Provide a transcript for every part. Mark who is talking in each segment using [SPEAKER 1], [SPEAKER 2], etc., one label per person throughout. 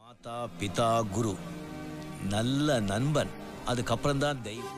[SPEAKER 1] மாதா பிதா குரு நல்ல நண்பன் அதுக்கப்புறம் தான் தெய்வம்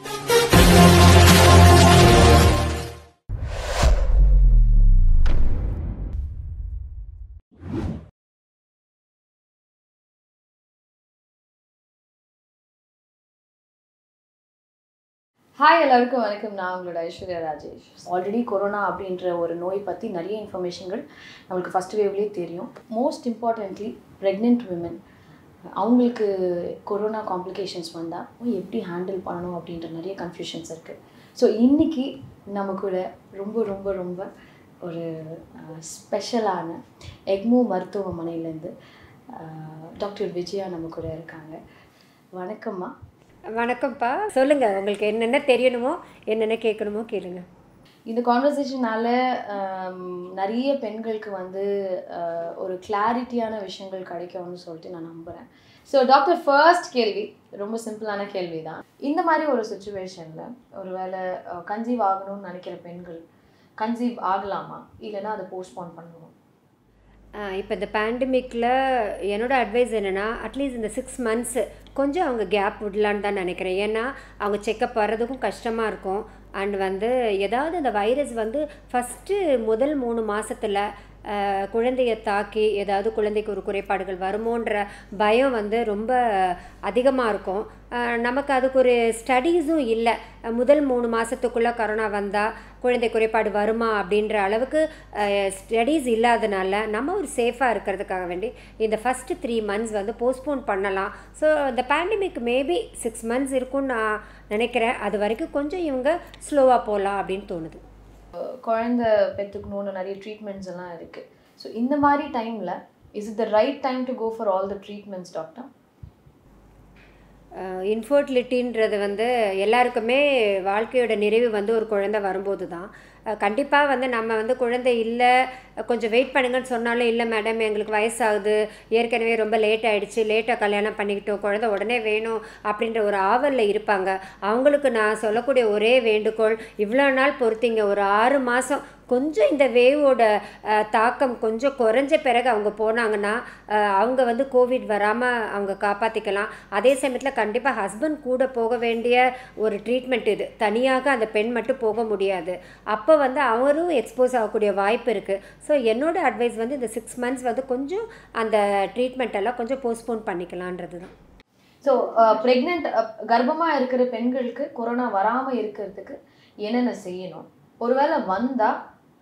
[SPEAKER 2] ஹாய் எல்லாருக்கும் வணக்கம் நான் உங்களோட ஐஸ்வர்யா ராஜேஷ் ஆல்ரெடி கொரோனா அப்படின்ற ஒரு நோய் பற்றி நிறைய இன்ஃபர்மேஷன்கள் நம்மளுக்கு ஃபஸ்ட் வேவ்லேயே தெரியும் மோஸ்ட் இம்பார்ட்டன்ட்லி ப்ரெக்னென்ட் விமன் அவங்களுக்கு கொரோனா காம்ப்ளிகேஷன்ஸ் வந்தால் எப்படி ஹேண்டில் பண்ணணும் அப்படின்ற நிறைய கன்ஃபியூஷன்ஸ் இருக்குது ஸோ இன்றைக்கி நம்ம கூட ரொம்ப ரொம்ப ரொம்ப ஒரு ஸ்பெஷலான எக்மோ மருத்துவமனையிலேருந்து டாக்டர் விஜயா நம்ம கூட இருக்காங்க வணக்கம்மா
[SPEAKER 3] வணக்கம்ப்பா சொல்லுங்க உங்களுக்கு என்னென்ன தெரியணுமோ என்னென்ன கேட்கணுமோ கேளுங்க
[SPEAKER 2] இந்த கான்வர்சேஷனால நிறைய பெண்களுக்கு வந்து ஆஹ், ஒரு கிளாரிட்டியான விஷயங்கள் கிடைக்கும்னு சொல்லிட்டு நான் நம்புகிறேன் ஸோ டாக்டர் ஃபர்ஸ்ட் கேள்வி ரொம்ப சிம்பிளான கேள்வி தான் இந்த மாதிரி ஒரு சுச்சுவேஷனில் ஒருவேளை கன்சீவ் ஆகணும்னு நினைக்கிற பெண்கள் கன்சீவ் ஆகலாமா இல்லைன்னா அதை போஸ்ட்போன் பண்ணுவோம்
[SPEAKER 3] இப்போ இந்த பேண்டமிக்கில் என்னோட அட்வைஸ் என்னென்னா அட்லீஸ்ட் இந்த சிக்ஸ் மந்த்ஸு கொஞ்சம் அவங்க கேப் விடலான்னு தான் நினைக்கிறேன் ஏன்னா அவங்க செக்கப் வர்றதுக்கும் கஷ்டமாக இருக்கும் அண்ட் வந்து ஏதாவது அந்த வைரஸ் வந்து ஃபஸ்ட்டு முதல் மூணு மாசத்துல அஹ், குழந்தைய தாக்கி ஏதாவது குழந்தைக்கு ஒரு குறைபாடுகள் வருமோன்ற பயம் வந்து ரொம்ப அதிகமாக இருக்கும் அஹ், நமக்கு அதுக்கு ஒரு ஸ்டடீஸும் இல்லை முதல் மூணு மாதத்துக்குள்ளே கொரோனா வந்தால் குழந்தை குறைபாடு வருமா அப்படின்ற அளவுக்கு ஸ்டடீஸ் இல்லாதனால நம்ம ஒரு சேஃபாக இருக்கிறதுக்காக வேண்டி இந்த ஃபஸ்ட்டு த்ரீ மந்த்ஸ் வந்து போஸ்ட்போன் பண்ணலாம் ஸோ இந்த பேண்டமிக் மேபி சிக்ஸ் மந்த்ஸ் இருக்கும்னு நான் நினைக்கிறேன் அது வரைக்கும் கொஞ்சம் இவங்க ஸ்லோவாக போகலாம் அப்படின்னு தோணுது
[SPEAKER 2] குழந்தை பெற்றுக்கணும்னு நிறைய ட்ரீட்மெண்ட்ஸ் எல்லாம் இருக்குது ஸோ இந்த மாதிரி டைமில் is it the right time to go for all the treatments doctor
[SPEAKER 3] இன்ஃபர்டிலிட்டின்றது வந்து எல்லாருக்குமே வாழ்க்கையோட நிறைவு வந்து ஒரு குழந்தை வரும்போது தான் கண்டிப்பாக வந்து நம்ம வந்து குழந்தை இல்லை கொஞ்சம் வெயிட் பண்ணுங்கன்னு சொன்னாலும் இல்லை மேடம் எங்களுக்கு வயசாகுது ஏற்கனவே ரொம்ப லேட் ஆயிடுச்சு லேட்டாக கல்யாணம் பண்ணிக்கிட்டோம் குழந்தை உடனே வேணும் அப்படின்ற ஒரு ஆவலில் இருப்பாங்க அவங்களுக்கு நான் சொல்லக்கூடிய ஒரே வேண்டுகோள் இவ்வளோ நாள் பொறுத்தீங்க ஒரு ஆறு மாதம் கொஞ்சம் இந்த வேவோட அஹ், தாக்கம் கொஞ்சம் குறைஞ்ச பிறகு அவங்க போனாங்கன்னா அஹ், அவங்க வந்து கோவிட் வராமல் அவங்க காப்பாற்றிக்கலாம் அதே சமயத்தில் கண்டிப்பாக ஹஸ்பண்ட் கூட போக வேண்டிய ஒரு ட்ரீட்மெண்ட் இது தனியாக அந்த பெண் மட்டும் போக முடியாது அப்போ வந்து அவரும் எக்ஸ்போஸ் ஆகக்கூடிய வாய்ப்பு இருக்குது ஸோ என்னோட அட்வைஸ் வந்து இந்த சிக்ஸ் மந்த்ஸ் வந்து கொஞ்சம் அந்த ட்ரீட்மெண்ட் எல்லாம் கொஞ்சம் போஸ்ட்போன் பண்ணிக்கலான்றது தான்
[SPEAKER 2] ஸோ ப்ரெக்னென்ட் கர்ப்பமாக இருக்கிற பெண்களுக்கு கொரோனா வராமல் இருக்கிறதுக்கு என்னென்ன செய்யணும் ஒருவேளை வந்தால்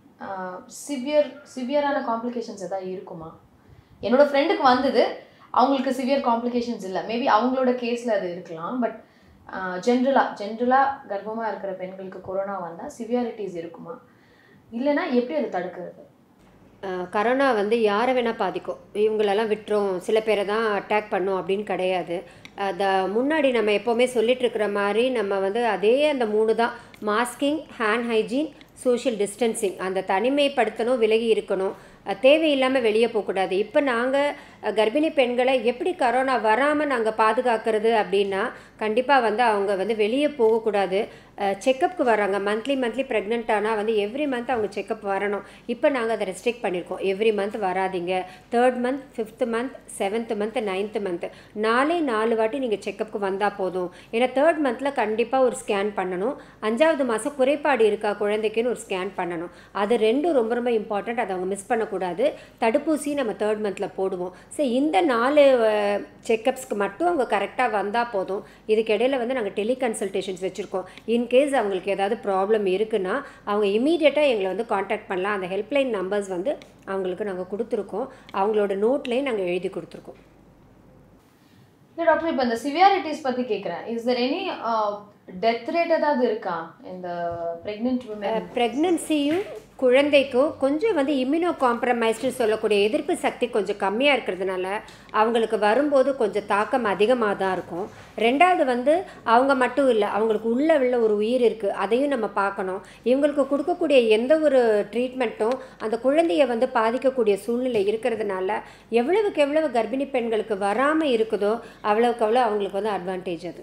[SPEAKER 2] சிவியர் சிவியரான காம்ப்ளிகேஷன்ஸ் எதாவது இருக்குமா என்னோட ஃப்ரெண்டுக்கு வந்தது அவங்களுக்கு சிவியர் காம்ப்ளிகேஷன்ஸ் இல்லை மேபி அவங்களோட கேஸில் அது இருக்கலாம் பட் ஜென்ரலாக ஜென்ரலாக கர்ப்பமாக இருக்கிற பெண்களுக்கு கொரோனா வந்தால் சிவியாரிட்டிஸ் இருக்குமா இல்லைன்னா எப்படி அதை தடுக்கிறது
[SPEAKER 3] அஹ் கரோனா வந்து யாரை வேணால் பாதிக்கும் இவங்களெல்லாம் விட்டுரும் சில பேரை தான் அட்டாக் பண்ணும் அப்படின்னு கிடையாது அந்த முன்னாடி நம்ம எப்போவுமே சொல்லிட்டு இருக்கிற மாதிரி நம்ம வந்து அதே அந்த மூணு தான் masking hand hygiene social distancing அந்த தனிமைப்படுத்தணும் விலகி இருக்கணும் அஹ் தேவையில்லாமல் வெளியே போகக்கூடாது இப்போ நாங்கள் கர்ப்பிணி பெண்களை எப்படி கரோனா வராமல் நாங்கள் பாதுகாக்கிறது அப்படின்னா கண்டிப்பாக வந்து அவங்க வந்து வெளியே போகக்கூடாது செக்கப்புக்கு வராங்க மந்த்லி மந்த்லி ப்ரெக்னென்ட் ஆனால் வந்து எவ்ரி மந்த் அவங்க செக்கப் வரணும் இப்போ நாங்கள் அதை ரெஸ்ட்ரிக்ட் பண்ணியிருக்கோம் எவ்ரி மந்த் வராதீங்க third month fifth month seventh month ninth month நாலே நாலு வாட்டி நீங்கள் செக்கப்புக்கு வந்தால் போதும் ஏன்னா தேர்ட் மந்தில் கண்டிப்பாக ஒரு ஸ்கேன் பண்ணணும் அஞ்சாவது மாதம் குறைபாடு இருக்கா குழந்தைக்குன்னு ஒரு ஸ்கேன் பண்ணணும் அது ரெண்டும் ரொம்ப ரொம்ப இம்பார்ட்டண்ட் அதை அவங்க மிஸ் பண்ணக்கூடாது தடுப்பூசி நம்ம தேர்ட் மந்தில் போடுவோம் ஸோ இந்த நாலு செக்கப்ஸ்க்கு மட்டும் அவங்க கரெக்டாக வந்தால் போதும் இதுக்கு இடையில வந்து நாங்கள் டெலி கன்சல்டேஷன்ஸ் வச்சுருக்கோம் இன்கேஸ் அவங்களுக்கு ஏதாவது ப்ராப்ளம் இருக்குன்னா அவங்க இமீடியட்டாக எங்களை வந்து காண்டாக்ட் பண்ணலாம் அந்த ஹெல்ப்லைன் நம்பர்ஸ் வந்து அவங்களுக்கு நாங்கள் கொடுத்துருக்கோம் அவங்களோட நோட்லேயும் நாங்கள் எழுதி கொடுத்துருக்கோம்
[SPEAKER 2] இல்லை டாக்டர் இப்போ இந்த சிவியாரிட்டிஸ் பற்றி கேட்குறேன் is there any death rate ஏதாவது இருக்கா இந்த ப்ரெக்னென்ட் உமன்
[SPEAKER 3] ப்ரெக்னன்சியும் குழந்தைக்கும் கொஞ்சம் வந்து இம்யூனோ காம்ப்ரமைஸ்டு சொல்லக்கூடிய எதிர்ப்பு சக்தி கொஞ்சம் கம்மியாக இருக்கிறதுனால அவங்களுக்கு வரும்போது கொஞ்சம் தாக்கம் அதிகமாக தான் இருக்கும் ரெண்டாவது வந்து அவங்க மட்டும் இல்லை அவங்களுக்கு உள்ள உள்ள ஒரு உயிர் இருக்குது அதையும் நம்ம பார்க்கணும் இவங்களுக்கு கொடுக்கக்கூடிய எந்த ஒரு ட்ரீட்மெண்ட்டும் அந்த குழந்தைய வந்து பாதிக்கக்கூடிய சூழ்நிலை இருக்கிறதுனால எவ்வளவுக்கு எவ்வளவு கர்ப்பிணி பெண்களுக்கு வராமல் இருக்குதோ அவ்வளவுக்கு அவ்வளோ அவங்களுக்கு வந்து அட்வான்டேஜ் அது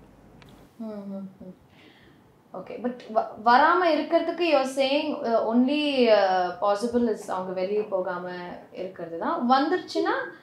[SPEAKER 2] ஓகே பட் வராம இருக்கிறதுக்கு you are saying only possible is அவங்க வெளியே போகாம இருக்கிறது தான் வந்துருச்சுன்னா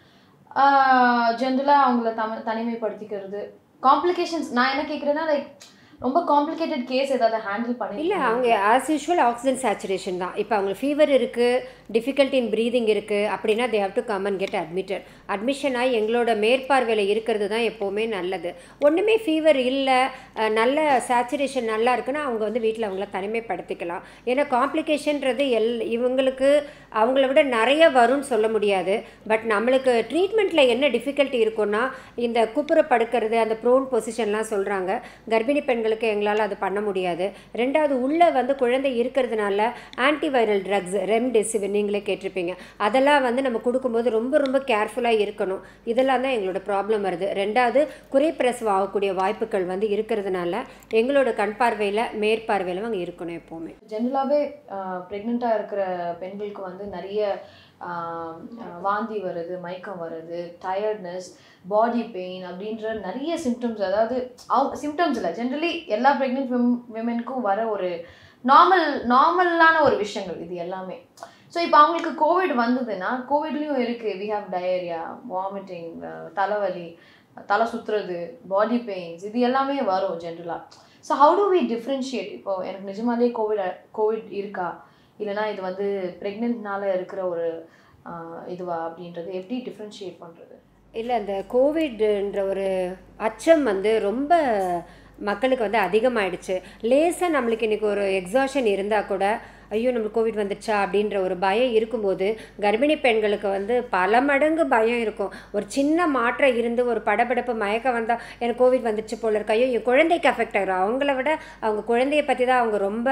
[SPEAKER 2] ஜென்ரலாக அவங்கள தம தனிமைப்படுத்திக்கிறது காம்ப்ளிகேஷன்ஸ் நான் என்ன கேட்குறேன்னா லைக் ரொம்ப காம்ப்ளிகேட்டட் கேஸ் ஏதாவது ஹேண்டில் பண்ணி
[SPEAKER 3] இல்லை அவங்க ஆஸ் யூஷுவல் ஆக்சிஜன் சேச்சுரேஷன் தான் இப்போ அவங்களுக்கு ஃபீவர் இருக்குது டிஃபிகல்ட்டி இன் ப்ரீதிங் இருக்குது அப்படின்னா they have to come and get admitted admission ஆகி எங்களோட மேற்பார்வையில் இருக்கிறது தான் எப்போவுமே நல்லது ஒன்றுமே ஃபீவர் இல்லை அஹ், நல்ல சேச்சுரேஷன் நல்லா இருக்குன்னா அவங்க வந்து வீட்டில் அவங்கள தனிமைப்படுத்திக்கலாம் ஏன்னா காம்ப்ளிகேஷன்றது எல் இவங்களுக்கு அவங்கள விட நிறைய வரும்னு சொல்ல முடியாது பட் நம்மளுக்கு ட்ரீட்மெண்ட்டில் என்ன டிஃபிகல்ட்டி இருக்குன்னா இந்த குப்புற படுக்கிறது அந்த ப்ரோன் பொசிஷன்லாம் சொல்கிறாங்க கர்ப்பிணி பெண்களுக்கு எங்களால் அது பண்ண முடியாது ரெண்டாவது உள்ளே வந்து குழந்தை இருக்கிறதுனால ஆன்டிவைரல் ட்ரக்ஸ் ரெம்டெசிவிர் நீங்களே கேட்டிருப்பீங்க அதெல்லாம் வந்து நம்ம கொடுக்கும்போது ரொம்ப ரொம்ப கேர்ஃபுல்லாக இருக்கணும் இதெல்லாம் தான் எங்களோட ப்ராப்ளம் வருது ரெண்டாவது குறைப்பிரசவம் ஆகக்கூடிய வாய்ப்புகள் வந்து இருக்கிறதுனால எங்களோட கண் பார்வையில் மேற்பார்வையில் அவங்க இருக்கணும் எப்போவுமே
[SPEAKER 2] ஜென்ரலாகவே ப்ரெக்னெண்ட்டாக இருக்கிற பெண்களுக்கு வந்து நிறைய ஆஹ், ஆஹ், வாந்தி வருது மயக்கம் வருது டயர்ட்னஸ் பாடி பெயின் அப்படின்ற நிறைய சிம்டம்ஸ் அதாவது அவங்க சிம்டம்ஸ் இல்லை ஜென்ரலி எல்லா ப்ரெக்னென்ட் விமெனுக்கும் வர ஒரு நார்மல் நார்மலான ஒரு விஷயங்கள் இது எல்லாமே ஸோ இப்போ அவங்களுக்கு கோவிட் வந்ததுன்னா கோவிட்லேயும் இருக்குது வி ஹாவ் டயரியா வாமிட்டிங் தலைவலி தலை சுற்றுறது பாடி பெயின்ஸ் இது எல்லாமே வரும் ஜென்ரலாக so how do we differentiate இப்போ எனக்கு நிஜமாலே கோவிட் கோவிட் இருக்கா இல்லைனா இது வந்து ப்ரெக்னென்ட்னால இருக்கிற ஒரு ஆஹ், இதுவா அப்படின்றது எப்படி டிஃப்ரென்ஷியேட் பண்ணுறது
[SPEAKER 3] இல்லை அந்த கோவிட்ன்ற ஒரு அச்சம் வந்து ரொம்ப மக்களுக்கு வந்து அதிகமாயிடுச்சு லேசாக நம்மளுக்கு இன்றைக்கி ஒரு எக்ஸாஷன் இருந்தால் கூட ஐயோ நம்மளுக்கு கோவிட் வந்துடுச்சா அப்படின்ற ஒரு பயம் இருக்கும்போது கர்ப்பிணி பெண்களுக்கு வந்து பல மடங்கு பயம் இருக்கும் ஒரு சின்ன மாற்றம் இருந்து ஒரு படபடப்பு மயக்கம் வந்தால் எனக்கு கோவிட் வந்துடுச்சு போல இருக்கு ஐயோ என் குழந்தைக்கு அஃபெக்ட் ஆகிரும் அவங்கள விட அவங்க குழந்தைய பற்றி தான் அவங்க ரொம்ப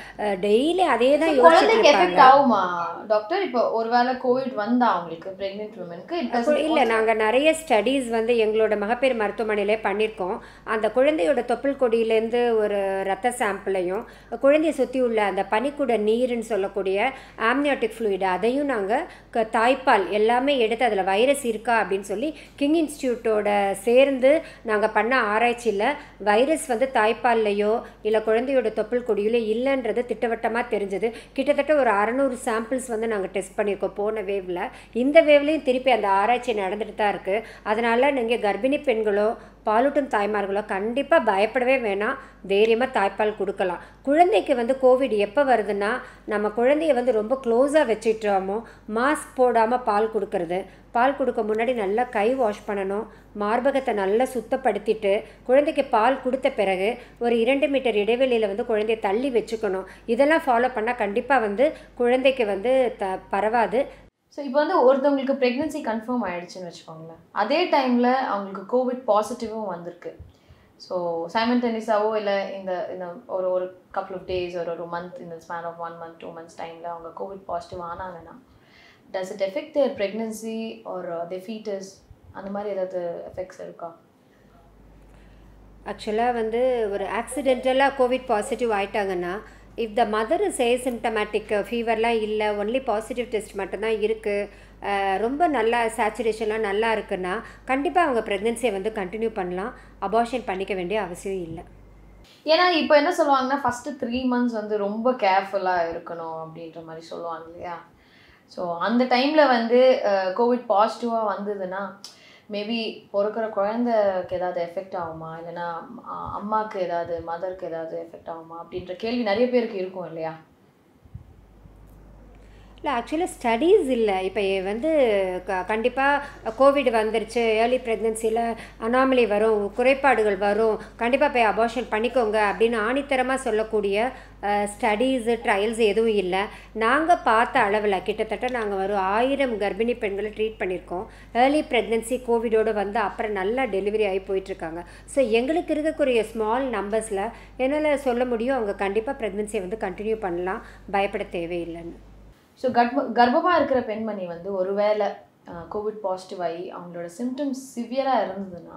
[SPEAKER 3] டெய்லி அதே தான் யோசிச்சுட்டு
[SPEAKER 2] குழந்தைக்கு
[SPEAKER 3] இருப்பாங்க
[SPEAKER 2] எஃபெக்ட் ஆகுமா டாக்டர் இப்போ ஒருவேளை கோவிட் வந்தா அவங்களுக்கு ப்ரெக்னென்ட் உமனுக்கு
[SPEAKER 3] அப்போ இல்லை நாங்கள் நிறைய ஸ்டடீஸ் வந்து எங்களோட மகப்பேறு மருத்துவமனையிலே பண்ணியிருக்கோம் அந்த குழந்தையோட தொப்புள் கொடியிலேருந்து ஒரு ரத்த சாம்பிளையும் குழந்தைய சுற்றி உள்ள அந்த பனிக்குட நீருன்னு சொல்லக்கூடிய ஆம்னியாட்டிக் ஃப்ளூயிட் அதையும் நாங்கள் தாய்ப்பால் எல்லாமே எடுத்து அதில் வைரஸ் இருக்கா அப்படின்னு சொல்லி கிங் இன்ஸ்டியூட்டோட சேர்ந்து நாங்கள் பண்ண ஆராய்ச்சியில் வைரஸ் வந்து தாய்ப்பால்லையோ இல்லை குழந்தையோட தொப்புள் கொடியிலோ இல்லைன்றது திட்டவட்டமாக தெரிஞ்சது கிட்டத்தட்ட ஒரு அறநூறு சாம்பிள்ஸ் வந்து நாங்கள் டெஸ்ட் பண்ணியிருக்கோம் போன வேவில் இந்த வேவ்லேயும் திருப்பி அந்த ஆராய்ச்சி நடந்துட்டு தான் இருக்குது அதனால் நீங்கள் கர்ப்பிணி பெண்களோ பாலூட்டும் தாய்மார்களோ கண்டிப்பாக பயப்படவே வேணாம் தைரியமாக தாய்ப்பால் கொடுக்கலாம் குழந்தைக்கு வந்து கோவிட் எப்போ வருதுன்னா நம்ம குழந்தைய வந்து ரொம்ப க்ளோஸாக வச்சுட்டோமோ மாஸ்க் போடாமல் பால் கொடுக்கறது பால் கொடுக்க முன்னாடி நல்லா கை வாஷ் பண்ணணும் மார்பகத்தை நல்லா சுத்தப்படுத்திட்டு குழந்தைக்கு பால் கொடுத்த பிறகு ஒரு இரண்டு மீட்டர் இடைவெளியில் வந்து குழந்தைய தள்ளி வச்சுக்கணும் இதெல்லாம் ஃபாலோ பண்ணால் கண்டிப்பாக வந்து குழந்தைக்கு வந்து த பரவாது
[SPEAKER 2] ஸோ இப்போ வந்து ஒருத்தவங்களுக்கு ப்ரெக்னன்சி கன்ஃபார்ம் ஆயிடுச்சுன்னு வச்சுக்கோங்களேன் அதே டைமில் அவங்களுக்கு கோவிட் பாசிட்டிவும் வந்திருக்கு ஸோ சைமன் டென்னிஸாவோ இல்லை இந்த இந்த ஒரு ஒரு கப்புள் ஆஃப் டேஸ் ஒரு ஒரு மந்த் இந்த span of one month two months டைமில் அவங்க கோவிட் பாசிட்டிவ் ஆனாங்கன்னா does it affect their pregnancy ஒரு தே ஃபீட்டஸ் அந்த மாதிரி ஏதாவது எஃபெக்ட்ஸ் இருக்கா
[SPEAKER 3] ஆக்சுவலாக வந்து ஒரு ஆக்சிடென்டலாக கோவிட் பாசிட்டிவ் ஆயிட்டாங்கன்னா if the mother is asymptomatic ஃபீவர்லாம் இல்லை ஒன்லி பாசிட்டிவ் டெஸ்ட் மட்டும்தான் இருக்குது ரொம்ப நல்லா சேச்சுரேஷன்லாம் நல்லா இருக்குன்னா கண்டிப்பாக அவங்க ப்ரெக்னென்சியை வந்து கண்டினியூ பண்ணலாம் அபார்ஷன் பண்ணிக்க வேண்டிய அவசியம் இல்லை
[SPEAKER 2] ஏன்னா இப்போ என்ன சொல்லுவாங்கன்னா ஃபஸ்ட்டு த்ரீ மந்த்ஸ் வந்து ரொம்ப கேர்ஃபுல்லாக இருக்கணும் அப்படின்ற மாதிரி சொல்லுவாங்க இல்லையா ஸோ அந்த டைமில் வந்து கோவிட் பாசிட்டிவாக வந்ததுன்னா மேபி பிறக்கிற குழந்தைக்கு ஏதாவது எஃபெக்ட் ஆகுமா இல்லைன்னா அ- அம்மாவுக்கு ஏதாவது மதருக்கு ஏதாவது எஃபெக்ட் ஆகுமா அப்படின்ற கேள்வி நிறைய பேருக்கு இருக்கும் இல்லையா
[SPEAKER 3] இல்லை ஆக்சுவலாக ஸ்டடீஸ் இல்லை இப்போ வந்து க கண்டிப்பாக கோவிட் வந்துருச்சு ஏர்லி ப்ரெக்னென்சியில் அனாமலி வரும் குறைபாடுகள் வரும் கண்டிப்பாக போய் அபார்ஷன் பண்ணிக்கோங்க அப்படின்னு ஆணித்தரமாக சொல்லக்கூடிய ஸ்டடீஸு ட்ரையல்ஸ் எதுவும் இல்லை நாங்கள் பார்த்த அளவில் கிட்டத்தட்ட நாங்கள் ஒரு ஆயிரம் கர்ப்பிணி பெண்களை ட்ரீட் பண்ணியிருக்கோம் ஏர்லி ப்ரெக்னென்சி கோவிடோடு வந்து அப்புறம் நல்லா டெலிவரி ஆகி போயிட்டுருக்காங்க ஸோ எங்களுக்கு இருக்கக்கூடிய ஸ்மால் நம்பர்ஸில் என்னால் சொல்ல முடியும் அவங்க கண்டிப்பாக ப்ரெக்னென்சியை வந்து கண்டினியூ பண்ணலாம் பயப்பட தேவையில்லைன்னு
[SPEAKER 2] ஸோ கர்ப்ப கர்ப்பமாக இருக்கிற பெண்மணி வந்து ஒருவேளை கோவிட் பாசிட்டிவ் ஆகி அவங்களோட சிம்டம்ஸ் சிவியராக இருந்ததுன்னா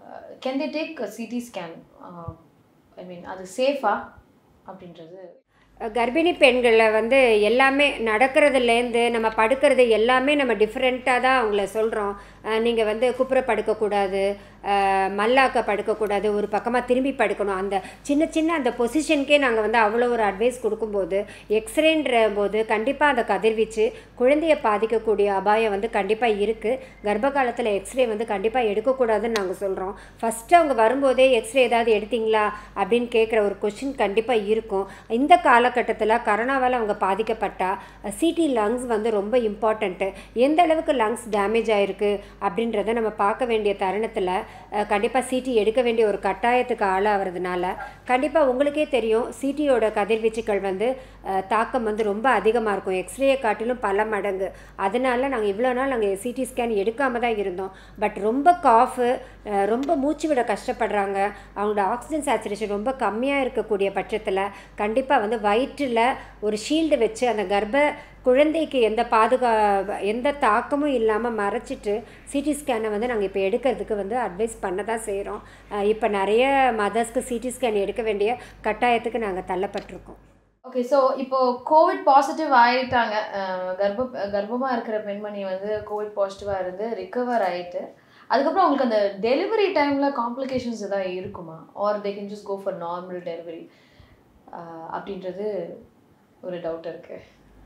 [SPEAKER 2] can they take CT scan I mean அது சேஃபா அப்படின்றது
[SPEAKER 3] கர்ப்பிணி பெண்களை வந்து எல்லாமே நடக்கிறதுலேருந்து நம்ம படுக்கிறது எல்லாமே நம்ம டிஃப்ரெண்ட்டாக தான் அவங்கள சொல்கிறோம் நீங்கள் வந்து குப்புற படுக்கக்கூடாது அஹ், மல்லாக்க படுக்கக்கூடாது ஒரு பக்கமாக திரும்பி படுக்கணும் அந்த சின்ன சின்ன அந்த பொசிஷனுக்கே நாங்கள் வந்து அவ்வளோ ஒரு அட்வைஸ் கொடுக்கும்போது எக்ஸ்ரேன்ற போது கண்டிப்பாக அந்த கதிர்வீச்சு குழந்தையை பாதிக்கக்கூடிய அபாயம் வந்து கண்டிப்பாக இருக்குது கர்ப்ப காலத்தில் எக்ஸ்ரே வந்து கண்டிப்பாக எடுக்கக்கூடாதுன்னு நாங்கள் சொல்கிறோம் ஃபஸ்ட்டு அவங்க வரும்போதே எக்ஸ்ரே ஏதாவது எடுத்தீங்களா அப்படின்னு கேட்குற ஒரு கொஷின் கண்டிப்பாக இருக்கும் இந்த காலகட்டத்தில் கரோனாவால் அவங்க பாதிக்கப்பட்டா சிடி லங்ஸ் வந்து ரொம்ப இம்பார்ட்டண்ட்டு எந்த அளவுக்கு லங்ஸ் டேமேஜ் ஆகிருக்கு அப்படின்றத நம்ம பார்க்க வேண்டிய தருணத்தில் கண்டிப்பாக சிடி எடுக்க வேண்டிய ஒரு கட்டாயத்துக்கு ஆளாகிறதுனால கண்டிப்பாக உங்களுக்கே தெரியும் சிடியோட கதிர்வீச்சுக்கள் வந்து அஹ், தாக்கம் வந்து ரொம்ப அதிகமாக இருக்கும் எக்ஸ்ரேயை காட்டிலும் பல மடங்கு அதனால நாங்கள் இவ்வளோ நாள் நாங்கள் சிடி ஸ்கேன் எடுக்காம தான் இருந்தோம் பட் ரொம்ப காஃபு ரொம்ப மூச்சு விட கஷ்டப்படுறாங்க அவங்களோட ஆக்சிஜன் சேச்சுரேஷன் ரொம்ப கம்மியாக இருக்கக்கூடிய பட்சத்தில் கண்டிப்பாக வந்து வயிற்றில் ஒரு ஷீல்டு வச்சு அந்த கர்ப்ப குழந்தைக்கு எந்த பாதுகா எந்த தாக்கமும் இல்லாமல் மறைச்சிட்டு சிடி ஸ்கேனை வந்து நாங்கள் இப்போ எடுக்கிறதுக்கு வந்து அட்வைஸ் பண்ண தான் செய்கிறோம் இப்போ நிறைய மதர்ஸ்க்கு சிடி ஸ்கேன் எடுக்க வேண்டிய கட்டாயத்துக்கு நாங்கள் தள்ளப்பட்டிருக்கோம்
[SPEAKER 2] ஓகே ஸோ இப்போ கோவிட் பாசிட்டிவ் ஆயிட்டாங்க அஹ் கர்ப்ப கர்ப்பமாக இருக்கிற பெண்மணி வந்து கோவிட் பாசிட்டிவாக இருந்து ரிகவர் ஆயிட்டு அதுக்கப்புறம் அவங்களுக்கு அந்த டெலிவரி டைமில் காம்ப்ளிகேஷன்ஸ் எதாவது இருக்குமா or they can just go for normal delivery அப்படின்றது ஒரு டவுட் இருக்குது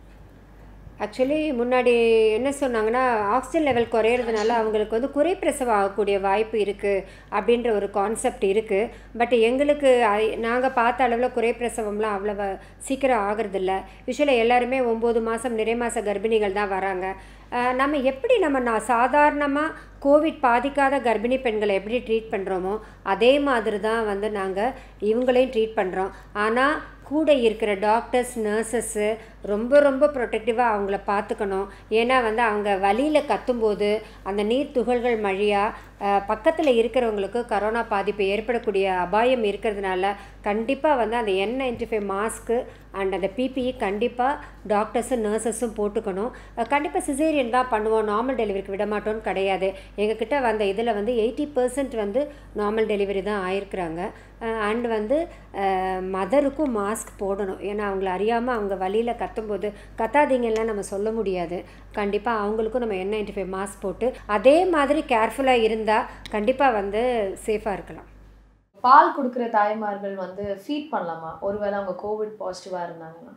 [SPEAKER 3] ஆக்சுவலி முன்னாடி என்ன சொன்னாங்கன்னா ஆக்சிஜன் லெவல் குறையிறதுனால அவங்களுக்கு வந்து குறைப்பிரசவம் ஆகக்கூடிய வாய்ப்பு இருக்குது அப்படின்ற ஒரு கான்செப்ட் இருக்குது பட் எங்களுக்கு நாங்கள் பார்த்த அளவில் குறைப்பிரசவம்லாம் அவ்வளோ சீக்கிரம் ஆகிறதில்ல யூஸ்வலாக எல்லாருமே ஒம்பது மாதம் நிறை மாத கர்ப்பிணிகள் தான் வராங்க அஹ் நம்ம எப்படி நம்ம நான் சாதாரணமாக கோவிட் பாதிக்காத கர்ப்பிணி பெண்களை எப்படி ட்ரீட் பண்ணுறோமோ அதே மாதிரி தான் வந்து நாங்கள் இவங்களையும் ட்ரீட் பண்ணுறோம் ஆனால் கூட இருக்கிற டாக்டர்ஸ் நர்சஸ்ஸு ரொம்ப ரொம்ப ப்ரொடெக்டிவாக அவங்கள பார்த்துக்கணும் ஏன்னா வந்து அவங்க வலியில் கத்தும்போது அந்த நீர் துகள்கள் மழியாக பக்கத்தில் இருக்கிறவங்களுக்கு கரோனா பாதிப்பு ஏற்படக்கூடிய அபாயம் இருக்கிறதுனால கண்டிப்பாக வந்து அந்த N ninety five mask and அந்த பிபிஇ கண்டிப்பாக டாக்டர்ஸும் நர்சஸும் போட்டுக்கணும் கண்டிப்பாக சிசேரியன் தான் பண்ணுவோம் நார்மல் டெலிவரிக்கு விட மாட்டோம்னு கிடையாது எங்ககிட்ட வந்த இதில் வந்து எயிட்டி பர்சன்ட் வந்து நார்மல் டெலிவரி தான் ஆயிருக்கிறாங்க அண்ட் வந்து மதருக்கும் மாஸ்க் போடணும் ஏன்னா அவங்கள அறியாமல் அவங்க வழியில் கத்தும்போது கத்தாதீங்கலாம் நம்ம சொல்ல முடியாது கண்டிப்பாக அவங்களுக்கும் நம்ம என் நைன்டி ஃபைவ் மாஸ்க் போட்டு அதே மாதிரி கேர்ஃபுல்லாக இருந்தால் கண்டிப்பாக வந்து சேஃபாக இருக்கலாம்
[SPEAKER 2] பால் கொடுக்குற தாய்மார்கள் வந்து ஃபீட் பண்ணலாமா ஒருவேளை அவங்க கோவிட் பாசிட்டிவாக இருந்தாங்கன்னா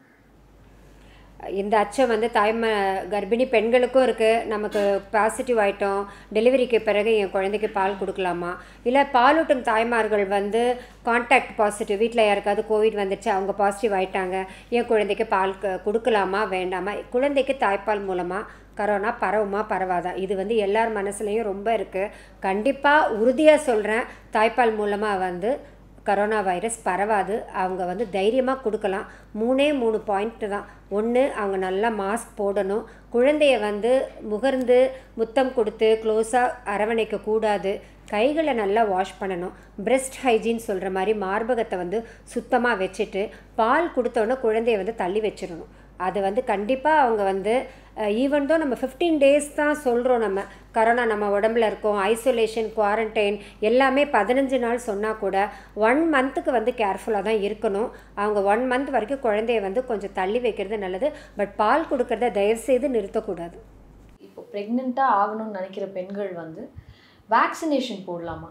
[SPEAKER 3] இந்த அச்சம் வந்து தாய்ம கர்ப்பிணி பெண்களுக்கும் இருக்குது நமக்கு பாசிட்டிவ் ஆயிட்டோம் டெலிவரிக்கு பிறகு என் குழந்தைக்கு பால் கொடுக்கலாமா இல்லை பாலூட்டும் தாய்மார்கள் வந்து கான்டாக்ட் பாசிட்டிவ் வீட்டில் யாருக்காவது கோவிட் வந்துடுச்சு அவங்க பாசிட்டிவ் ஆயிட்டாங்க என் குழந்தைக்கு பால் க- கொடுக்கலாமா வேண்டாமா குழந்தைக்கு தாய்ப்பால் மூலமாக கரோனா பரவுமா பரவாதா இது வந்து எல்லார் மனசுலையும் ரொம்ப இருக்குது கண்டிப்பாக உறுதியாக சொல்கிறேன் தாய்ப்பால் மூலமாக வந்து கரோனா வைரஸ் பரவாது அவங்க வந்து தைரியமாக கொடுக்கலாம் மூணே மூணு பாயிண்ட்டு தான் ஒன்று அவங்க நல்லா மாஸ்க் போடணும் குழந்தைய வந்து முகர்ந்து முத்தம் கொடுத்து க்ளோஸாக அரவணைக்க கூடாது கைகளை நல்லா வாஷ் பண்ணணும் பிரெஸ்ட் ஹைஜீன் சொல்கிற மாதிரி மார்பகத்தை வந்து சுத்தமாக வச்சுட்டு பால் கொடுத்தோன்னே குழந்தைய வந்து தள்ளி வச்சிடணும் அது வந்து கண்டிப்பாக அவங்க வந்து ஈவன் தான் நம்ம ஃபிஃப்டீன் டேஸ் தான் சொல்கிறோம் நம்ம கரோனா நம்ம உடம்புல இருக்கோம் ஐசோலேஷன் குவாரண்டைன் எல்லாமே பதினஞ்சு நாள் சொன்னால் கூட ஒன் மந்த்துக்கு வந்து கேர்ஃபுல்லாக தான் இருக்கணும் அவங்க ஒன் மந்த் வரைக்கும் குழந்தைய வந்து கொஞ்சம் தள்ளி வைக்கிறது நல்லது பட் பால் கொடுக்கறத தயவுசெய்து நிறுத்தக்கூடாது
[SPEAKER 2] இப்போ ப்ரெக்னெண்ட்டாக ஆகணும்னு நினைக்கிற பெண்கள் வந்து வேக்சினேஷன் போடலாமா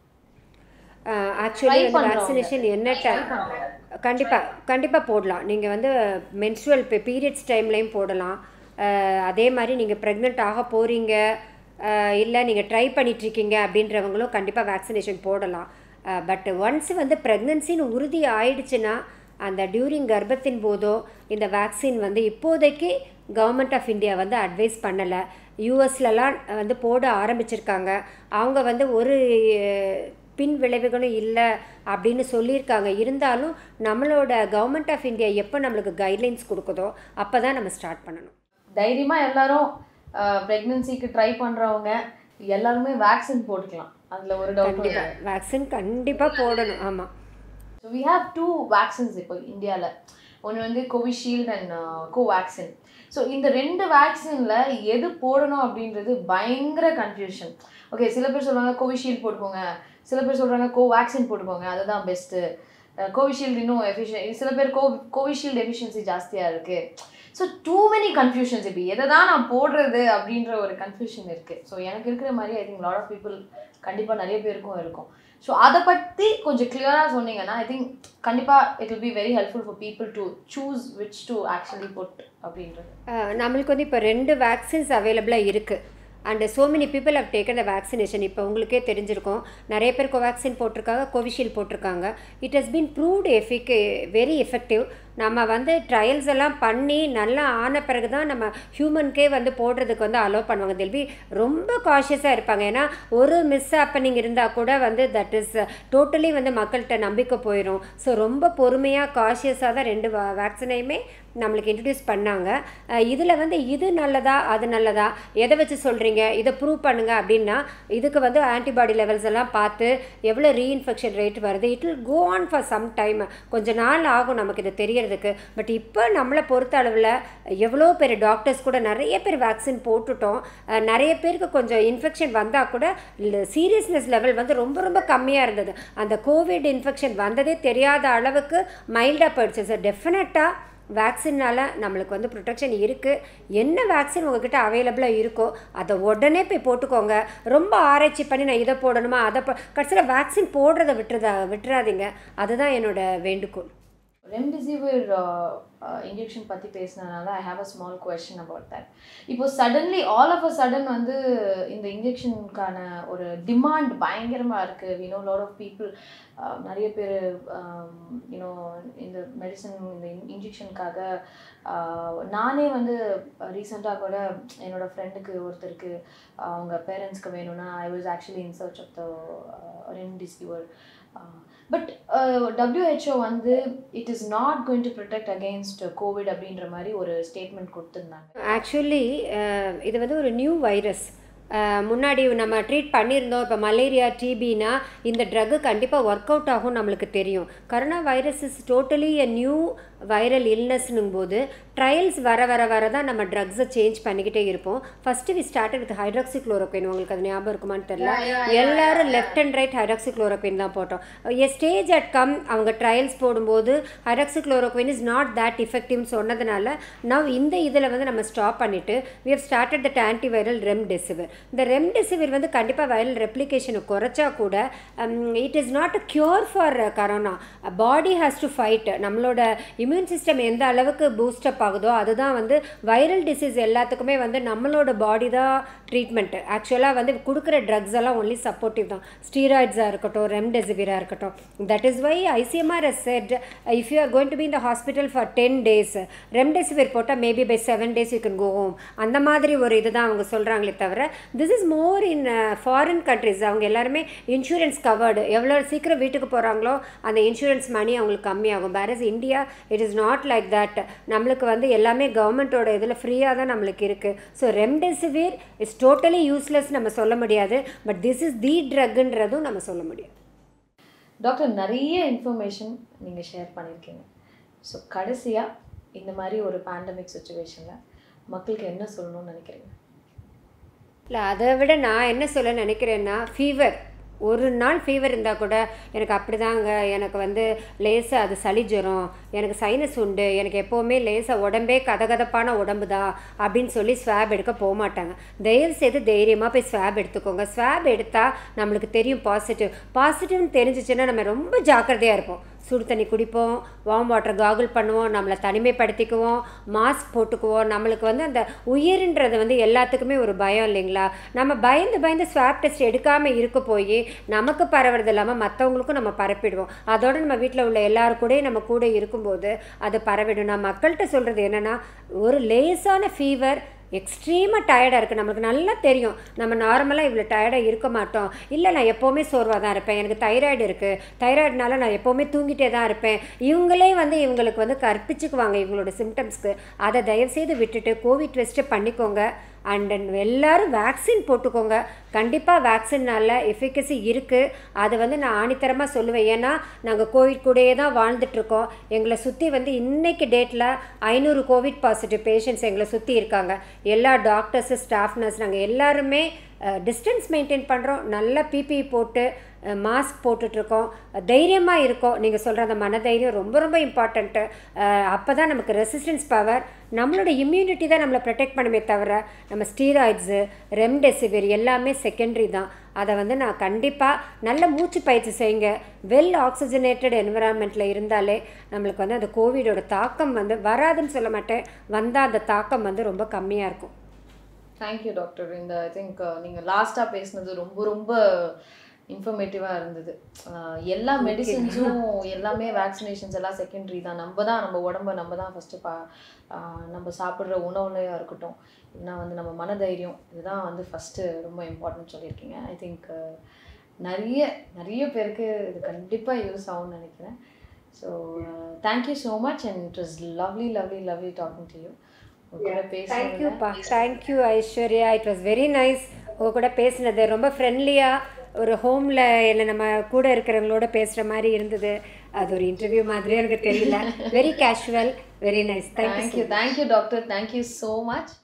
[SPEAKER 3] ஆக்சுவலி
[SPEAKER 2] Try
[SPEAKER 3] வந்து
[SPEAKER 2] பண்றவங்க.
[SPEAKER 3] வேக்சினேஷன் என்ன டைம் கண்டிப்பாக கண்டிப்பாக போடலாம் நீங்கள் வந்து மென்ஸ்ட்ரல் இப்போ பீரியட்ஸ் டைம்லேயும் போடலாம் அஹ், அதே மாதிரி நீங்கள் ப்ரெக்னென்ட் ஆக போகிறீங்க இல்லை நீங்கள் ட்ரை பண்ணிகிட்ருக்கீங்க அப்படின்றவங்களும் கண்டிப்பாக வேக்சினேஷன் போடலாம் பட் ஒன்ஸ் வந்து ப்ரெக்னன்சின்னு உறுதி ஆயிடுச்சுன்னா அந்த டியூரிங் கர்ப்பத்தின் போதோ இந்த வேக்சின் வந்து இப்போதைக்கு கவர்மெண்ட் ஆஃப் இந்தியா வந்து அட்வைஸ் பண்ணலை யூஎஸ்லலாம் வந்து போட ஆரம்பிச்சிருக்காங்க அவங்க வந்து ஒரு அஹ், பின் விளைவுகளும் இல்லை அப்படின்னு சொல்லியிருக்காங்க இருந்தாலும் நம்மளோட கவர்மெண்ட் ஆஃப் இந்தியா எப்போ நம்மளுக்கு கைட்லைன்ஸ் கொடுக்குதோ அப்போ தான் நம்ம ஸ்டார்ட் பண்ணணும்
[SPEAKER 2] தைரியமாக எல்லாரும் ப்ரெக்னென்சிக்கு ட்ரை பண்ணுறவங்க எல்லாருமே வேக்சின் போட்டுக்கலாம் அதில் ஒரு டவுட்
[SPEAKER 3] கண்டிப்பாக வேக்சின் கண்டிப்பாக போடணும் ஆமாம்
[SPEAKER 2] so we have two vaccines இப்போ இந்தியாவில் ஒன்று வந்து கோவிஷீல்டு அண்ட் கோவேக்சின் ஸோ இந்த ரெண்டு வேக்சினில் எது போடணும் அப்படின்றது பயங்கர கன்ஃபியூஷன் ஓகே சில பேர் சொல்கிறாங்க கோவிஷீல்டு போட்டுக்கோங்க சில பேர் சொல்கிறாங்க கோவேக்சின் போட்டுக்கோங்க அதுதான் பெஸ்ட்டு கோவிஷீல்டு இன்னும் எஃபிஷியன் சில பேர் கோ கோவிஷீல்டு எஃபிஷியன்சி ஜாஸ்தியாக இருக்குது ஸோ டூ மெனி கன்ஃபியூஷன்ஸ் இப்போ எதை தான் நான் போடுறது அப்படின்ற ஒரு கன்ஃபியூஷன் இருக்குது ஸோ எனக்கு இருக்கிற மாதிரி I think lot of people கண்டிப்பாக நிறைய பேருக்கும் இருக்கும் ஸோ அதை பற்றி கொஞ்சம் கிளியராக சொன்னீங்கன்னா ஐ திங்க் கண்டிப்பாக it will be very helpful for people to choose which to actually put அப்படின்றது
[SPEAKER 3] அஹ், நம்மளுக்கு வந்து இப்போ ரெண்டு வேக்சின்ஸ் அவைலபிளாக இருக்குது and so many people have taken the vaccination இப்போ உங்களுக்கே தெரிஞ்சிருக்கும் நிறைய பேர் கோவேக்சின் போட்டிருக்காங்க கோவிஷீல்டு போட்டிருக்காங்க இட் ஹஸ் பீன் ப்ரூவ்டு எஃபிக் வெரி எஃபெக்டிவ் நம்ம வந்து ட்ரையல்ஸ் எல்லாம் பண்ணி நல்லா ஆன பிறகு தான் நம்ம ஹியூமனுக்கே வந்து போடுறதுக்கு வந்து அலோவ் பண்ணுவாங்க தெல்வி ரொம்ப காஷியஸாக இருப்பாங்க ஏன்னா ஒரு மிஸ் ஹேப்பனிங் இருந்தால் கூட வந்து தட் இஸ் டோட்டலி வந்து மக்கள்கிட்ட நம்பிக்கை போயிடும் ஸோ ரொம்ப பொறுமையாக காஷியஸாக தான் ரெண்டு வேக்சினையுமே நம்மளுக்கு இன்ட்ரடியூஸ் பண்ணாங்க இதில் வந்து இது நல்லதா அது நல்லதா எதை வச்சு சொல்கிறீங்க இதை ப்ரூவ் பண்ணுங்க அப்படின்னா இதுக்கு வந்து ஆன்டிபாடி லெவல்ஸ் எல்லாம் பார்த்து எவ்வளோ ரீஇன்ஃபெக்ஷன் ரேட் வருது it will go on for some time கொஞ்ச நாள் ஆகும் நமக்கு இது தெரியறதுக்கு பட் இப்போ நம்மளை பொறுத்த அளவில் எவ்வளோ பேர் டாக்டர்ஸ் கூட நிறைய பேர் வேக்சின் போட்டுட்டோம் அஹ், நிறைய பேருக்கு கொஞ்சம் இன்ஃபெக்ஷன் வந்தால் கூட சீரியஸ்னஸ் லெவல் வந்து ரொம்ப ரொம்ப கம்மியாக இருந்தது அந்த கோவிட் இன்ஃபெக்ஷன் வந்ததே தெரியாத அளவுக்கு மைல்டாக போயிடுச்சு சார் டெஃபினட்டாக வேக்சினால் நம்மளுக்கு வந்து ப்ரொடெக்ஷன் இருக்குது என்ன வேக்சின் உங்ககிட்ட அவைலபிளாக இருக்கோ அதை உடனே போய் போட்டுக்கோங்க ரொம்ப ஆராய்ச்சி பண்ணி நான் இதை போடணுமா அதை போ கடைசியில் வேக்சின் போடுறதை விட்டுறதா விட்டுறாதீங்க அதுதான் என்னோட வேண்டுகோள்
[SPEAKER 2] ரெம்டெசிவிர் இன்ஜெக்ஷன் பற்றி பேசினதுனால I have a small question about that இப்போ suddenly all of a sudden வந்து இந்த இன்ஜெக்ஷனுக்கான ஒரு டிமாண்ட் பயங்கரமாக இருக்குது வினோ லாட் ஆஃப் பீப்புள் நிறைய பேர் யூனோ இந்த மெடிசன் இந்த இன்ஜெக்ஷனுக்காக நானே வந்து ரீசெண்டாக கூட என்னோட ஃப்ரெண்டுக்கு ஒருத்தருக்கு அவங்க பேரண்ட்ஸ்க்கு வேணும்னா I was actually in search of the remdesivir but WHO வந்து it is not going to protect against covid அப்படின்ற மாதிரி ஒரு ஸ்டேட்மெண்ட் கொடுத்துருந்தாங்க
[SPEAKER 3] ஆக்சுவலி இது வந்து ஒரு நியூ வைரஸ் முன்னாடி நம்ம ட்ரீட் பண்ணியிருந்தோம் இப்போ மலேரியா டிபினா இந்த ட்ரக்கு கண்டிப்பாக ஒர்க் அவுட் ஆகும் நம்மளுக்கு தெரியும் corona virus is totally a new viral இல்னஸ்னும் போது ட்ரையல்ஸ் வர வர வர தான் நம்ம ட்ரக்ஸை சேஞ்ச் பண்ணிக்கிட்டே இருப்போம் first we started with hydroxychloroquine உங்களுக்கு அது ஞாபகம் இருக்குமான்னு தெரியல எல்லாரும் left and right hydroxychloroquine தான் போட்டோம் எ ஸ்டேஜ் அட் கம் அவங்க ட்ரையல்ஸ் போடும்போது hydroxychloroquine is not that இஃபெக்டிவ்னு சொன்னதுனால நவ் இந்த இதில் வந்து நம்ம ஸ்டாப் பண்ணிவிட்டு we have started that antiviral remdesivir இந்த ரெம்டெசிவிர் வந்து கண்டிப்பாக வைரல் ரெப்ளிகேஷனை குறைச்சா கூட it is not a cure for corona body has to fight நம்மளோட இம்யூன் சிஸ்டம் எந்த அளவுக்கு பூஸ்டப் ஆகுதோ அதுதான் வந்து வைரல் டிசீஸ் எல்லாத்துக்குமே வந்து நம்மளோட பாடி தான் ட்ரீட்மெண்ட் ஆக்சுவலாக வந்து கொடுக்குற ட்ரக்ஸ் எல்லாம் ஒன்லி சப்போர்ட்டிவ் தான் ஸ்டீராய்ட்ஸாக இருக்கட்டும் ரெம்டெசிவிராக இருக்கட்டும் that is why ICMR has said if you are going to be இந்த hospital for ten days remdesivir போட்டால் maybe by seven days you can go home அந்த மாதிரி ஒரு இதுதான் அவங்க சொல்கிறாங்களே தவிர this is more in foreign countries அவங்க எல்லாருமே இன்சூரன்ஸ் கவர்டு எவ்வளோ சீக்கிரம் வீட்டுக்கு போகிறாங்களோ அந்த இன்சூரன்ஸ் மணி அவங்களுக்கு கம்மியாகும் whereas India it is not like that நம்மளுக்கு வந்து எல்லாமே கவர்மெண்ட்டோட இதில் ஃப்ரீயாக தான் நம்மளுக்கு இருக்குது so remdesivir is totally useless நம்ம சொல்ல முடியாது பட் திஸ் இஸ் தி ட்ரக்குன்றதும் நம்ம சொல்ல முடியாது
[SPEAKER 2] டாக்டர் நிறைய இன்ஃபர்மேஷன் நீங்கள் ஷேர் பண்ணியிருக்கீங்க ஸோ கடைசியாக இந்த மாதிரி ஒரு பேண்டமிக் சுச்சுவேஷனில் மக்களுக்கு என்ன சொல்லணும்னு நினைக்கிறீங்க
[SPEAKER 3] இல்லை அதை விட நான் என்ன சொல்ல நினைக்கிறேன்னா ஃபீவர் ஒரு நாள் ஃபீவர் இருந்தால் கூட எனக்கு அப்படிதாங்க எனக்கு வந்து லேசாக அது சளி ஜுரம் எனக்கு சைனஸ் உண்டு எனக்கு எப்போவுமே லேசாக உடம்பே கதகதப்பான உடம்பு தான் அப்படின்னு சொல்லி ஸ்வாப் எடுக்க போக மாட்டாங்க தயவு செய்து தைரியமாக போய் ஸ்வாப் எடுத்துக்கோங்க ஸ்வாப் எடுத்தால் நம்மளுக்கு தெரியும் பாசிட்டிவ் பாசிட்டிவ்னு தெரிஞ்சிச்சுன்னா நம்ம ரொம்ப ஜாக்கிரதையாக இருப்போம் சுடு தண்ணி குடிப்போம் வார்ம் வாட்டர் காகுல் பண்ணுவோம் நம்மளை தனிமைப்படுத்திக்குவோம் மாஸ்க் போட்டுக்குவோம் நம்மளுக்கு வந்து அந்த உயிர்ன்றது வந்து எல்லாத்துக்குமே ஒரு பயம் இல்லைங்களா நம்ம பயந்து பயந்து ஸ்வாப் டெஸ்ட் எடுக்காமல் இருக்க போய் நமக்கு பரவுறது இல்லாமல் மற்றவங்களுக்கும் நம்ம பரப்பிடுவோம் அதோட நம்ம வீட்டில் உள்ள எல்லாரு கூடயும் நம்ம கூட இருக்கும்போது அது பரவிடும் நான் மக்கள்கிட்ட சொல்கிறது என்னென்னா ஒரு லேசான ஃபீவர் எக்ஸ்ட்ரீமாக டயர்டாக இருக்குது நமக்கு நல்லா தெரியும் நம்ம நார்மலாக இவ்வளோ டயர்டாக இருக்க மாட்டோம் இல்லை நான் எப்போவுமே சோர்வாக தான் இருப்பேன் எனக்கு தைராய்டு இருக்குது தைராய்டுனால நான் எப்போவுமே தூங்கிட்டே தான் இருப்பேன் இவங்களே வந்து இவங்களுக்கு வந்து கற்பிச்சுக்குவாங்க இவங்களோட சிம்டம்ஸ்க்கு அதை தயவுசெய்து விட்டுட்டு கோவிட் டெஸ்ட்டு பண்ணிக்கோங்க அண்ட் எல்லாரும் வேக்சின் போட்டுக்கோங்க கண்டிப்பாக வேக்சின்னால எஃபிகசி இருக்குது அது வந்து நான் ஆணித்தரமாக சொல்லுவேன் ஏன்னா நாங்கள் கோவிட் கூடயே தான் வாழ்ந்துட்டுருக்கோம் எங்களை சுற்றி வந்து இன்னைக்கு டேட்டில் ஐநூறு கோவிட் பாசிட்டிவ் பேஷண்ட்ஸ் எங்களை சுற்றி இருக்காங்க எல்லா டாக்டர்ஸு ஸ்டாஃப் நர்ஸ் நாங்கள் எல்லாருமே டிஸ்டன்ஸ் மெயின்டைன் பண்ணுறோம் நல்ல பிபிஇ போட்டு மாஸ்க் போட்டுட்ருக்கோம் தைரியமாக இருக்கோம் நீங்கள் சொல்கிற அந்த மனதைரியம் ரொம்ப ரொம்ப இம்பார்ட்டண்ட்டு அப்போ தான் நமக்கு ரெசிஸ்டன்ஸ் பவர் நம்மளோட இம்யூனிட்டி தான் நம்மளை ப்ரொடெக்ட் பண்ணுமே தவிர நம்ம ஸ்டீராய்ட்ஸு ரெம்டெசிவிர் எல்லாமே செகண்டரி தான் அதை வந்து நான் கண்டிப்பாக நல்ல மூச்சு பயிற்சி செய்யுங்க வெல் ஆக்சிஜனேட்டட் என்விரான்மெண்ட்டில் இருந்தாலே நம்மளுக்கு வந்து அந்த கோவிடோட தாக்கம் வந்து வராதுன்னு சொல்ல மாட்டேன் வந்தால் அந்த தாக்கம் வந்து ரொம்ப கம்மியாக இருக்கும்
[SPEAKER 2] தேங்க்யூ டாக்டர் இந்த ஐ திங்க் நீங்கள் லாஸ்ட்டாக பேசுனது ரொம்ப ரொம்ப இன்ஃபர்மேட்டிவாக இருந்தது அஹ் எல்லா மெடிசின்ஸும் எல்லாமே வேக்சினேஷன்ஸ் எல்லாம் செகண்டரி தான் நம்ம தான் நம்ம உடம்ப நம்ம தான் ஃபஸ்ட்டு பா அஹ் நம்ம சாப்பிட்ற உணவுலையாக இருக்கட்டும் இல்லைனா வந்து நம்ம மனதைரியம் இதுதான் வந்து ஃபஸ்ட்டு ரொம்ப இம்பார்ட்டன்ட் சொல்லியிருக்கீங்க ஐ திங்க் நிறைய நிறைய பேருக்கு இது கண்டிப்பாக யூஸ் ஆகும்னு நினைக்கிறேன் so thank you so much and it was lovely lovely lovely talking to you கூட பேசுகிறேன்
[SPEAKER 3] தேங்க்யூப்பா thank you Aishwarya it was very nice உங்க கூட பேசினது ரொம்ப ஃப்ரெண்ட்லியாக ஒரு ஹோமில் என்ன நம்ம கூட இருக்கிறவங்களோட பேசுகிற மாதிரி இருந்தது அது ஒரு இன்டர்வியூ மாதிரியே எனக்கு தெரியல very casual very nice thank you
[SPEAKER 2] thank you thank you doctor thank you so much